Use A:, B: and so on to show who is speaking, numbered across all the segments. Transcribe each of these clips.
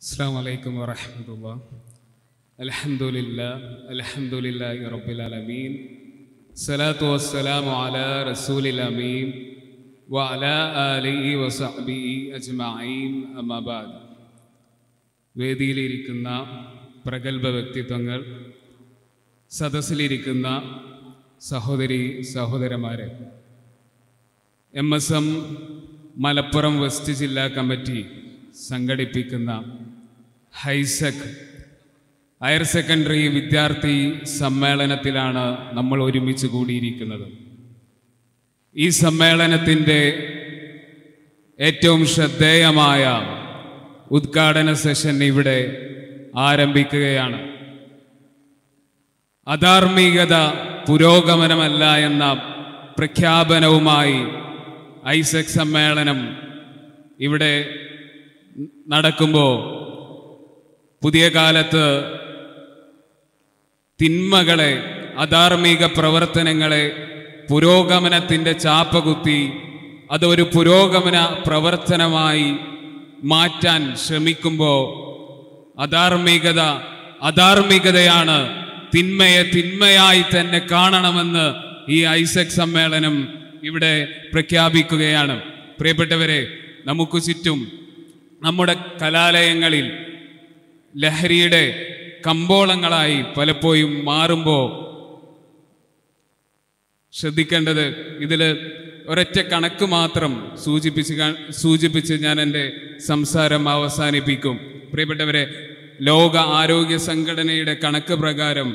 A: السلام عليكم ورحمة الله الحمد لله الحمد لله رب العالمين الصلاة والسلام على رسول الأمين وعلى آله وصحبه أجمعين أما بعد വേദിയിലിരിക്കുന്ന പ്രഗത്ഭ വ്യക്തിത്വങ്ങൾ സദസ്സിലിരിക്കുന്ന സഹോദരി സഹോദരന്മാരെ M S M Malappuram west ജില്ലാ കമ്മിറ്റി സംഘടിപ്പിക്കുന്ന ഹൈസെക് ഹയർ സെക്കൻഡറി വിദ്യാർത്ഥി സമ്മേളനത്തിലാണ് നമ്മൾ ഒരുമിച്ച് കൂടിയിരിക്കുന്നത് ഈ സമ്മേളനത്തിൻ്റെ ഏറ്റവും ശ്രദ്ധേയമായ ഉദ്ഘാടന സെഷൻ ഇവിടെ ആരംഭിക്കുകയാണ് അധാർമികത പുരോഗമനമല്ല എന്ന പ്രഖ്യാപനവുമായി ഐസക് സമ്മേളനം ഇവിടെ നടക്കുമ്പോൾ പുതിയ കാലത്ത് തിന്മകളെ അധാർമിക പ്രവർത്തനങ്ങളെ പുരോഗമനത്തിൻ്റെ ചാപ്പ കുത്തി അതൊരു പുരോഗമന പ്രവർത്തനമായി മാറ്റാൻ ശ്രമിക്കുമ്പോൾ അധാർമികത അധാർമികതയാണ് തിന്മയെ തിന്മയായി തന്നെ കാണണമെന്ന് ഈ ഐസക് സമ്മേളനം ഇവിടെ പ്രഖ്യാപിക്കുകയാണ് പ്രിയപ്പെട്ടവരെ നമുക്ക് ചുറ്റും നമ്മുടെ കലാലയങ്ങളിൽ ലഹരിയുടെ കമ്പോളങ്ങളായി പലപ്പോഴും മാറുമ്പോൾ ശ്രദ്ധിക്കേണ്ടത് ഇതിൽ ഒരൊറ്റ കണക്ക് മാത്രം സൂചിപ്പിച്ച് കാ- സൂചിപ്പിച്ച് ഞാൻ എൻ്റെ സംസാരം അവസാനിപ്പിക്കും പ്രിയപ്പെട്ടവരെ ലോക ആരോഗ്യ സംഘടനയുടെ കണക്ക് പ്രകാരം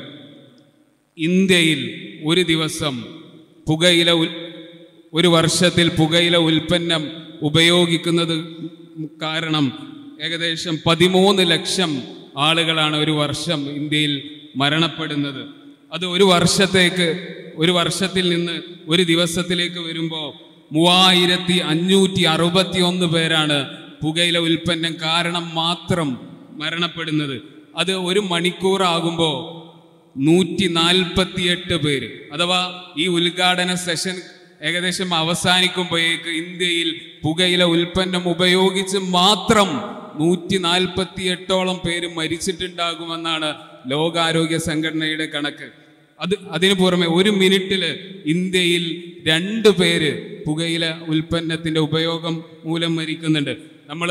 A: ഇന്ത്യയിൽ ഒരു ദിവസം പുകയില ഉൽ- ഒരു വർഷത്തിൽ പുകയില ഉൽപ്പന്നം ഉപയോഗിക്കുന്നത് കാരണം ഏകദേശം പതിമൂന്ന് ലക്ഷം ആളുകളാണ് ഒരു വർഷം ഇന്ത്യയിൽ മരണപ്പെടുന്നത് അത് ഒരു വർഷത്തേക്ക് ഒരു വർഷത്തിൽ നിന്ന് ഒരു ദിവസത്തിലേക്ക് വരുമ്പോൾ മൂവായിരത്തി അഞ്ഞൂറ്റി അറുപത്തി ഒന്ന് പേരാണ് പുകയില ഉൽപ്പന്നം കാരണം മാത്രം മരണപ്പെടുന്നത് അത് ഒരു മണിക്കൂറാകുമ്പോൾ നൂറ്റി നാൽപ്പത്തിയെട്ട് പേര് അഥവാ ഈ ഉദ്ഘാടന സെഷൻ ഏകദേശം അവസാനിക്കുമ്പോഴേക്ക് ഇന്ത്യയിൽ പുകയില ഉൽപ്പന്നം ഉപയോഗിച്ച് മാത്രം നൂറ്റി നാൽപ്പത്തി എട്ടോളം പേര് മരിച്ചിട്ടുണ്ടാകുമെന്നാണ് ലോകാരോഗ്യ സംഘടനയുടെ കണക്ക് അത് അതിനു പുറമെ ഒരു മിനിറ്റിൽ ഇന്ത്യയിൽ രണ്ട് പേര് പുകയില ഉൽപ്പന്നത്തിന്റെ ഉപയോഗം മൂലം മരിക്കുന്നുണ്ട് നമ്മൾ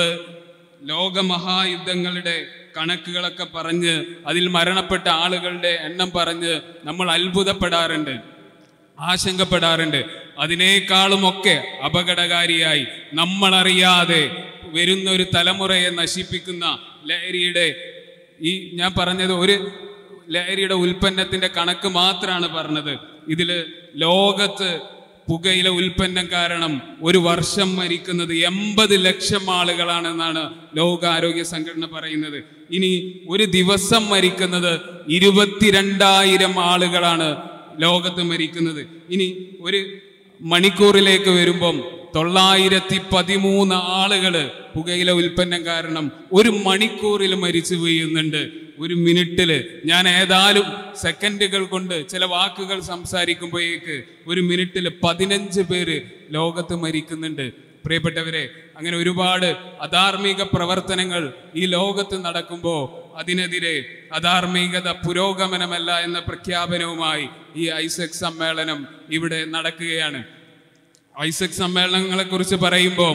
A: ലോകമഹായുദ്ധങ്ങളുടെ കണക്കുകളൊക്കെ പറഞ്ഞ് അതിൽ മരണപ്പെട്ട ആളുകളുടെ എണ്ണം പറഞ്ഞ് നമ്മൾ അത്ഭുതപ്പെടാറുണ്ട് ആശങ്കപ്പെടാറുണ്ട് അതിനേക്കാളുമൊക്കെ അപകടകാരിയായി നമ്മളറിയാതെ വരുന്ന ഒരു തലമുറയെ നശിപ്പിക്കുന്ന ലഹരിയുടെ ഈ ഞാൻ പറഞ്ഞത് ഒരു ലഹരിയുടെ ഉൽപ്പന്നത്തിന്റെ കണക്ക് മാത്രമാണ് പറഞ്ഞത് ഇതിൽ ലോകത്ത് പുകയില ഉൽപ്പന്നം കാരണം ഒരു വർഷം മരിക്കുന്നത് എൺപത് ലക്ഷം ആളുകളാണെന്നാണ് ലോകാരോഗ്യ സംഘടന പറയുന്നത് ഇനി ഒരു ദിവസം മരിക്കുന്നത് ഇരുപത്തിരണ്ടായിരം ആളുകളാണ് ലോകത്ത് മരിക്കുന്നത് ഇനി ഒരു മണിക്കൂറിലേക്ക് വരുമ്പം തൊള്ളായിരത്തി പതിമൂന്ന് ആളുകള് പുകയില ഉൽപ്പന്നം കാരണം ഒരു മണിക്കൂറിൽ മരിച്ചു വീഴുന്നുണ്ട് ഒരു മിനിറ്റില് ഞാൻ ഏതാനും സെക്കൻഡുകൾ കൊണ്ട് ചില വാക്കുകൾ സംസാരിക്കുമ്പോഴേക്ക് ഒരു മിനിറ്റിൽ പതിനഞ്ച് പേര് ലോകത്ത് മരിക്കുന്നുണ്ട് പ്രിയപ്പെട്ടവരെ അങ്ങനെ ഒരുപാട് അധാർമിക പ്രവർത്തനങ്ങൾ ഈ ലോകത്ത് നടക്കുമ്പോൾ അതിനെതിരെ അധാർമികത പുരോഗമനമല്ല എന്ന പ്രഖ്യാപനവുമായി ഈ ഐസക് സമ്മേളനം ഇവിടെ നടക്കുകയാണ് ഐസക് സമ്മേളനങ്ങളെ കുറിച്ച് പറയുമ്പോൾ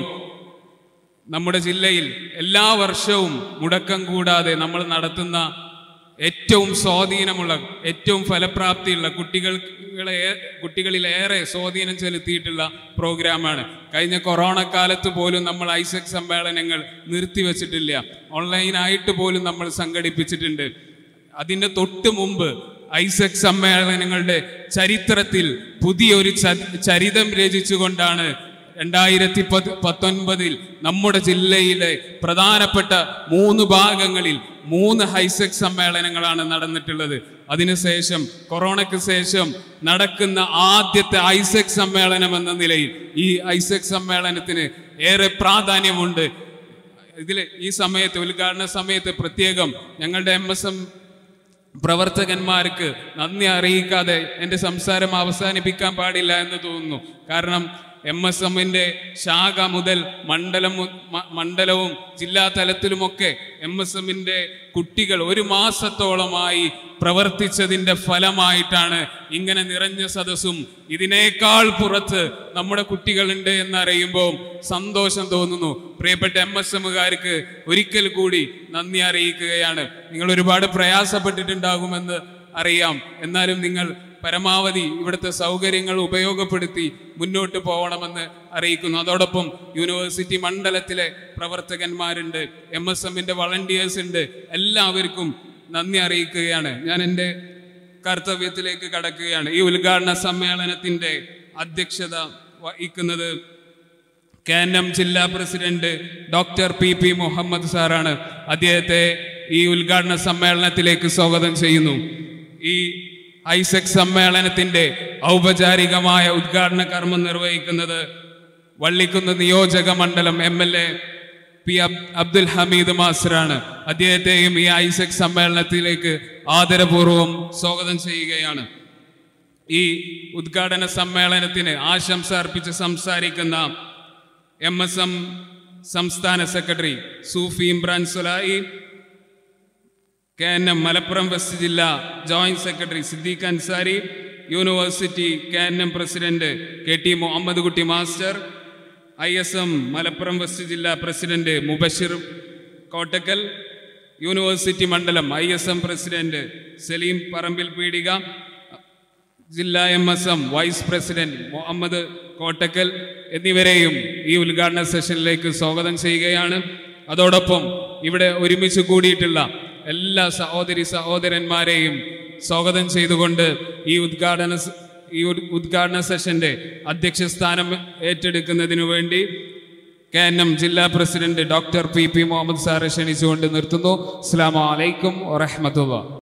A: നമ്മുടെ ജില്ലയിൽ എല്ലാ വർഷവും മുടക്കം കൂടാതെ നമ്മൾ നടത്തുന്ന ഏറ്റവും സ്വാധീനമുള്ള ഏറ്റവും ഫലപ്രാപ്തിയുള്ള കുട്ടികളെ കുട്ടികളിൽ ഏറെ സ്വാധീനം ചെലുത്തിയിട്ടുള്ള പ്രോഗ്രാമാണ് കഴിഞ്ഞ കൊറോണ കാലത്ത് പോലും നമ്മൾ ഐസക് സമ്മേളനങ്ങൾ നിർത്തിവെച്ചിട്ടില്ല ഓൺലൈനായിട്ട് പോലും നമ്മൾ സംഘടിപ്പിച്ചിട്ടുണ്ട് അതിൻ്റെ തൊട്ട് മുമ്പ് ഐസക് സമ്മേളനങ്ങളുടെ ചരിത്രത്തിൽ പുതിയൊരു ച- ചരിതം രചിച്ചുകൊണ്ടാണ് രണ്ടായിരത്തി പത്ത് പത്തൊൻപതിൽ നമ്മുടെ ജില്ലയിലെ പ്രധാനപ്പെട്ട മൂന്ന് ഭാഗങ്ങളിൽ മൂന്ന് ഹൈസെക് സമ്മേളനങ്ങളാണ് നടന്നിട്ടുള്ളത് അതിനുശേഷം കൊറോണയ്ക്ക് ശേഷം നടക്കുന്ന ആദ്യത്തെ ഐസെക് സമ്മേളനം എന്ന നിലയിൽ ഈ ഐസെക് സമ്മേളനത്തിന് ഏറെ പ്രാധാന്യമുണ്ട് ഇതിൽ ഈ സമയത്ത് ഉദ്ഘാടന സമയത്ത് പ്രത്യേകം ഞങ്ങളുടെ എം എസ് എം പ്രവർത്തകന്മാർക്ക് നന്ദി അറിയിക്കാതെ എൻ്റെ സംസാരം അവസാനിപ്പിക്കാൻ പാടില്ല എന്ന് തോന്നുന്നു കാരണം എം എസ് എമ്മിൻ്റെ ശാഖ മുതൽ മണ്ഡലം മു- മ- മണ്ഡലവും ജില്ലാ തലത്തിലുമൊക്കെ എം എസ് എമ്മിൻ്റെ കുട്ടികൾ ഒരു മാസത്തോളമായി പ്രവർത്തിച്ചതിൻ്റെ ഫലമായിട്ടാണ് ഇങ്ങനെ നിറഞ്ഞ സദസ്സും ഇതിനേക്കാൾ പുറത്ത് നമ്മുടെ കുട്ടികളുണ്ട് എന്നറിയുമ്പോൾ സന്തോഷം തോന്നുന്നു പ്രിയപ്പെട്ട എം എസ് എമ്മുകാർക്ക് ഒരിക്കൽ കൂടി നന്ദി അറിയിക്കുകയാണ് നിങ്ങൾ ഒരുപാട് പ്രയാസപ്പെട്ടിട്ടുണ്ടാകുമെന്ന് അറിയാം എന്നാലും നിങ്ങൾ പരമാവധി ഇവിടുത്തെ സൗകര്യങ്ങൾ ഉപയോഗപ്പെടുത്തി മുന്നോട്ട് പോകണമെന്ന് അറിയിക്കുന്നു അതോടൊപ്പം യൂണിവേഴ്സിറ്റി മണ്ഡലത്തിലെ പ്രവർത്തകന്മാരുണ്ട് എം എസ് എമ്മിൻ്റെ വളണ്ടിയേഴ്സ് ഉണ്ട് എല്ലാവർക്കും നന്ദി അറിയിക്കുകയാണ് ഞാൻ എൻ്റെ കർത്തവ്യത്തിലേക്ക് കടക്കുകയാണ് ഈ ഉദ്ഘാടന സമ്മേളനത്തിൻ്റെ അധ്യക്ഷത വഹിക്കുന്നത് കെ എൻ എം ജില്ലാ president doctor P P Muhammad സാറാണ് അദ്ദേഹത്തെ ഈ ഉദ്ഘാടന സമ്മേളനത്തിലേക്ക് സ്വാഗതം ചെയ്യുന്നു ഈ ഐസക് സമ്മേളനത്തിന്റെ ഔപചാരികമായ ഉദ്ഘാടന കർമ്മം നിർവഹിക്കുന്നത് വള്ളിക്കുന്ന് നിയോജക മണ്ഡലം എം എൽ എ പി അബ് അബ്ദുൽ ഹമീദ് മാസ്റ്ററാണ് അദ്ദേഹത്തെയും ഈ ഐസക് സമ്മേളനത്തിലേക്ക് ആദരപൂർവ്വം സ്വാഗതം ചെയ്യുകയാണ് ഈ ഉദ്ഘാടന സമ്മേളനത്തിന് ആശംസ അർപ്പിച്ച് സംസാരിക്കുന്ന എം എസ് എം സംസ്ഥാന secretary Sufi Imran Sulai K N M Malappuram west ജില്ലാ joint secretary Siddique Ansari university K N M president K T Muhammad Kutty master I S M Malappuram west ജില്ലാ പ്രസിഡന്റ് മുബഷിർ കോട്ടക്കൽ യൂണിവേഴ്സിറ്റി മണ്ഡലം I S M president Saleem Parambil Peedika ജില്ലാ M S M vice president Muhammad Kottakkal എന്നിവരെയും ഈ ഉദ്ഘാടന സെഷനിലേക്ക് സ്വാഗതം ചെയ്യുകയാണ് അതോടൊപ്പം ഇവിടെ ഒരുമിച്ച് കൂടിയിട്ടുള്ള എല്ലാ സഹോദരി സഹോദരന്മാരെയും സ്വാഗതം ചെയ്തുകൊണ്ട് ഈ ഉദ്ഘാടന സ- ഈ ഒരു ഉദ്ഘാടന സെഷന്റെ അധ്യക്ഷ സ്ഥാനം ഏറ്റെടുക്കുന്നതിനു വേണ്ടി കെ എൻ എം ജില്ലാ president doctor P P Muhammad സാറെ ക്ഷണിച്ചുകൊണ്ട് നിർത്തുന്നു അസ്സാം വലൈക്കും വറഹമത്തുള്ള